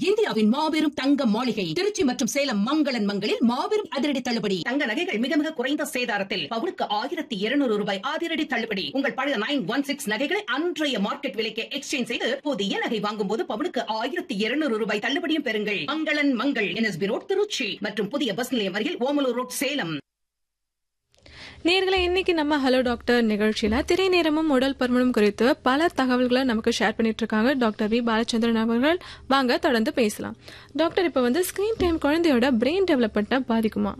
இந்தியாவின் மாபெரும் தங்க மாளிகை திருச்சி மற்றும் சேலம் மங்களன் மங்களில் மாபெரும் அதிரடி தள்ளுபடி தங்க நகைகள் மிக மிக குறைந்த சேதாரத்தில் பவுனுக்கு ஆயிரத்தி இருநூறு ரூபாய் அதிரடி தள்ளுபடி உங்கள் பழைய நைன் ஒன் சிக்ஸ் நகைகளை அன்றைய மார்க்கெட் விலைக்கு எக்ஸ்சேஞ்ச் செய்து புதிய நகை வாங்கும் போது பவுனுக்கு ஆயிரத்தி இருநூறு ரூபாய் தள்ளுபடியும் பெறுங்கள் மங்களன் மங்கள் என்எஸ்பி ரோட் திருச்சி மற்றும் புதிய பஸ் நிலையம் அருகில் ஓமலூர் ரோட் சேலம் நேர்களை இன்னைக்கு நம்ம ஹலோ டாக்டர் நிகழ்ச்சியில திரை நேரமும் உடல் பருமனும் குறித்து பல தகவல்களை நமக்கு ஷேர் பண்ணிட்டு இருக்காங்க டாக்டர் வி பாலச்சந்திரன் அவர்கள் வாங்க தொடர்ந்து பேசலாம் டாக்டர் இப்போ வந்து ஸ்கிரீன் டைம் குழந்தையோட பிரெயின் டெவலப்மெண்ட்டை பாதிக்குமா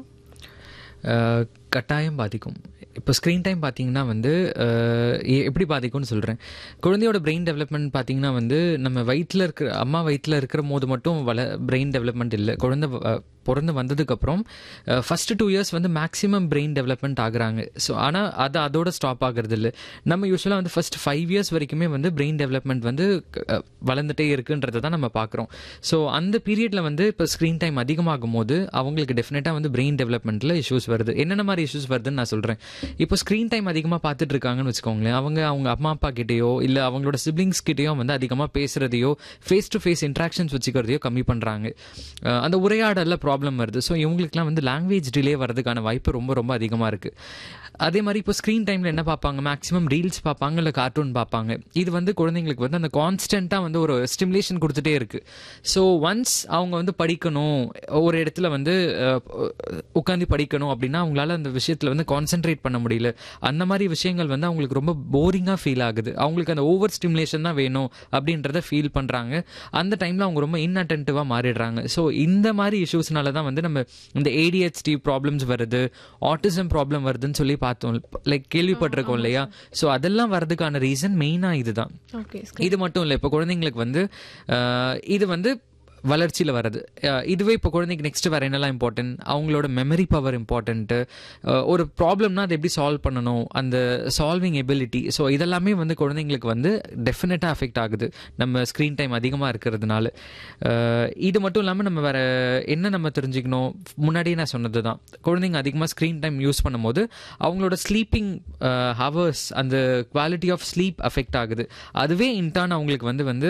அஹ், கட்டாயம் பாதிக்கும் இப்போ ஸ்க்ரீன் டைம் பார்த்தீங்கன்னா வந்து அஹ், எ- எப்படி பாதிக்கும்னு சொல்கிறேன் குழந்தையோட பிரெயின் டெவலப்மெண்ட் பார்த்தீங்கன்னா வந்து நம்ம வயிற்றில் இருக்கிற அம்மா வயிற்றில் இருக்கிற போது மட்டும் வள பிரெயின் டெவலப்மெண்ட் இல்லை குழந்தை அஹ், பிறந்து வந்ததுக்கப்புறம் ஃபஸ்ட்டு டூ இயர்ஸ் வந்து மேக்ஸிமம் பிரெயின் டெவலப்மெண்ட் ஆகுறாங்க ஸோ ஆனால் அது அதோட ஸ்டாப் ஆகுறது இல்லை நம்ம யூஸ்வலாக வந்து ஃபஸ்ட் ஃபைவ் இயர்ஸ் வரைக்குமே வந்து பிரெயின் டெவலப்மெண்ட் வந்து அஹ், வளர்ந்துட்டே இருக்குன்றதை தான் நம்ம பார்க்குறோம் ஸோ அந்த பீரியடில் வந்து இப்போ ஸ்க்ரீன் டைம் அதிகமாகும் போது அவங்களுக்கு டெஃபினட்டாக வந்து பிரெயின் டெவலப்மெண்ட்டில் இஷ்யூஸ் வருது என்னென்ன மாதிரி இஷ்யூஸ் வருதுன்னு நான் சொல்கிறேன் இப்போ ஸ்க்ரீன் டைம் அதிகமாக பார்த்துட்டு இருக்காங்கன்னு வச்சுக்கோங்களேன் அவங்க அவங்க அம்மா அப்பா கிட்டேயோ இல்லை அவங்களோட சிப்ளிங்ஸ் கிட்டேயோ வந்து அதிகமாக பேசுகிறதையோ ஃபேஸ் டு ஃபேஸ் இன்ட்ராக்ஷன்ஸ் வச்சுக்கிறதையோ கம்மி பண்ணுறாங்க அந்த உரையாடலில் ப்ராப்ளம் வருது ஸோ இவங்களுக்குலாம் வந்து லாங்குவேஜ் டிலே வரதுக்கான வாய்ப்பு ரொம்ப ரொம்ப அதிகமாக இருக்குது அதே மாதிரி இப்போ ஸ்க்ரீன் டைமில் என்ன பார்ப்பாங்க மேக்ஸிமம் ரீல்ஸ் பார்ப்பாங்க இல்லை கார்ட்டூன் பார்ப்பாங்க இது வந்து குழந்தைங்களுக்கு வந்து அந்த கான்ஸ்டண்ட்டாக வந்து ஒரு ஸ்டிமுலேஷன் கொடுத்துட்டே இருக்குது ஸோ ஒன்ஸ் அவங்க வந்து படிக்கணும் ஒரு இடத்துல வந்து உட்காந்து படிக்கணும் அப்படின்னா அவங்களால அந்த விஷயத்தில் வந்து கான்சென்ட்ரேட் பண்ண முடியல அந்த மாதிரி விஷயங்கள் வந்து அவங்களுக்கு ரொம்ப போரிங்காக ஃபீல் ஆகுது அவங்களுக்கு அந்த ஓவர் ஸ்டிமுலேஷன் தான் வேணும் அப்படின்றத ஃபீல் பண்ணுறாங்க அந்த டைமில் அவங்க ரொம்ப இன்அட்டென்டிவாக மாறிடுறாங்க ஸோ இந்த மாதிரி இஷ்யூஸ்னால தான் வந்து நம்ம இந்த ஏடிஹெச்டி ப்ராப்ளம்ஸ் வருது ஆட்டிசம் ப்ராப்ளம் வருதுன்னு சொல்லி பார்த்தோம் லைக் கேள்விப்பட்டிருக்கோம் இல்லையா ஸோ அதெல்லாம் வரதுக்கான ரீசன் மெயினாக இதுதான் ஓகே இது மட்டும் இல்லை இப்போ குழந்தைங்களுக்கு வந்து அஹ், இது வந்து வளர்ச்சியில் வருது அஹ், இதுவே இப்போ குழந்தைக்கு நெக்ஸ்ட் வேறு என்னெல்லாம் இம்பார்ட்டன்ட் அவங்களோட மெமரி பவர் இம்பார்ட்டன்ட்டு ஒரு ப்ராப்ளம்னா அதை எப்படி சால்வ் பண்ணணும் அந்த சால்விங் எபிலிட்டி ஸோ இதெல்லாமே வந்து குழந்தைங்களுக்கு வந்து டெஃபினட்டாக அஃபெக்ட் ஆகுது நம்ம ஸ்க்ரீன் டைம் அதிகமாக இருக்கிறதுனால அஹ், இது மட்டும் இல்லாமல் நம்ம வேறு என்ன நம்ம தெரிஞ்சுக்கணும் முன்னாடியே நான் சொன்னது தான் குழந்தைங்க அதிகமாக ஸ்க்ரீன் டைம் யூஸ் பண்ணும்போது அவங்களோட ஸ்லீப்பிங் ஹவர்ஸ் அந்த குவாலிட்டி ஆஃப் ஸ்லீப் அஃபெக்ட் ஆகுது அதுவே இன்டர்ன் அவங்களுக்கு வந்து வந்து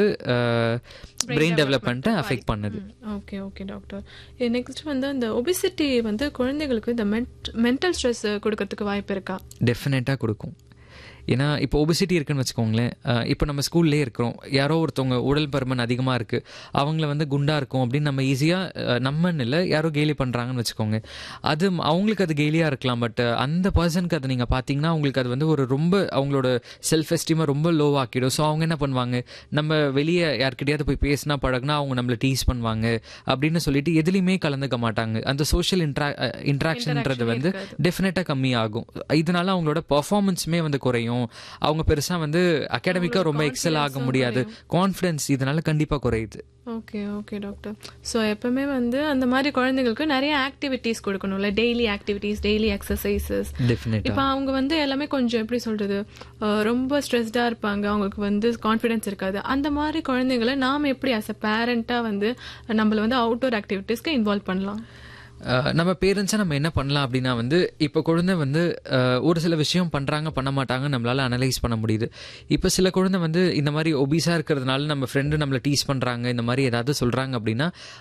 பிரெயின் டெவலப்மெண்ட்டை அஃபெக்ட் பண்ணுது ஓகே ஓகே டாக்டர் நெக்ஸ்ட் வந்து இந்த ஒபிசிட்டி வந்து குழந்தைகளுக்கு இந்த மென்டல் ஸ்ட்ரெஸ் கொடுக்கறதுக்கு வாய்ப்பு இருக்கா டெஃபினட்டாக கொடுக்கும் ஏன்னா இப்போ ஒபிசிட்டி இருக்குன்னு வச்சுக்கோங்களேன் அஹ் இப்போ நம்ம ஸ்கூல்லே இருக்கிறோம் யாரோ ஒருத்தவங்க உடல் பருமன் அதிகமாக இருக்குது அவங்கள வந்து குண்டா இருக்கும் அப்படின்னு நம்ம ஈஸியாக நம்மன்னு இல்லை யாரோ கேலி பண்ணுறாங்கன்னு வச்சுக்கோங்க அது ம- அவங்களுக்கு அது கேலியாக இருக்கலாம் பட் அந்த பர்சனுக்கு அதை நீங்கள் பார்த்தீங்கன்னா அவங்களுக்கு அது வந்து ஒரு ரொம்ப அவங்களோட செல்ஃப் எஸ்டீமை ரொம்ப லோ ஆக்கிடும் ஸோ அவங்க என்ன பண்ணுவாங்க நம்ம வெளியே யார்கிட்டயாவது போய் பேசினா பழகுனா அவங்க நம்மளை டீஸ் பண்ணுவாங்க அப்படின்னு சொல்லிட்டு எதுலேயுமே கலந்துக்க மாட்டாங்க அந்த சோஷியல் இன்ட்ரா இன்ட்ராக்ஷன்ன்றது வந்து டெஃபினட்டாக கம்மியாகும் இதனால அவங்களோட பர்ஃபார்மன்ஸுமே வந்து குறையும் அவங்க பெருசாக வந்து அகாடமிக்காக ரொம்ப எக்ஸல் ஆக முடியாது கான்ஃபிடன்ஸ் இதனால கண்டிப்பாக குறையுது ஓகே ஓகே டாக்டர் ஸோ எப்பவுமே வந்து அந்த மாதிரி குழந்தைங்களுக்கு நிறைய ஆக்டிவிட்டீஸ் கொடுக்கணும்ல டெய்லி ஆக்டிவிட்டீஸ் டெய்லி எக்ஸசைசஸ் டெஃபினட்டாக இப்போ அவங்க வந்து எல்லாமே கொஞ்சம் எப்படி சொல்றது அஹ் ரொம்ப ஸ்ட்ரெஸ்டாக இருப்பாங்க அவங்களுக்கு வந்து கான்ஃபிடன்ஸ் இருக்காது அந்த மாதிரி குழந்தைங்களை நாம் எப்படி அஸ் அ பேரண்ட்டாக வந்து நம்மள வந்து அவுட்டோர் ஆக்டிவிட்டீஸ்க்கு இன்வால்வ் பண்ணலாம் அஹ் நம்ம பேரண்ட்ஸை நம்ம என்ன பண்ணலாம் அப்படின்னா வந்து இப்போ குழந்தை வந்து அஹ், ஒரு சில விஷயம் பண்ணுறாங்க பண்ண மாட்டாங்க நம்மளால அனலைஸ் பண்ண முடியுது இப்போ சில குழந்தை வந்து இந்த மாதிரி ஒபீஸாக இருக்கிறதுனால நம்ம ஃப்ரெண்டு நம்மளை டீஸ் பண்ணுறாங்க இந்த மாதிரி ஏதாவது சொல்கிறாங்க அப்படின்னா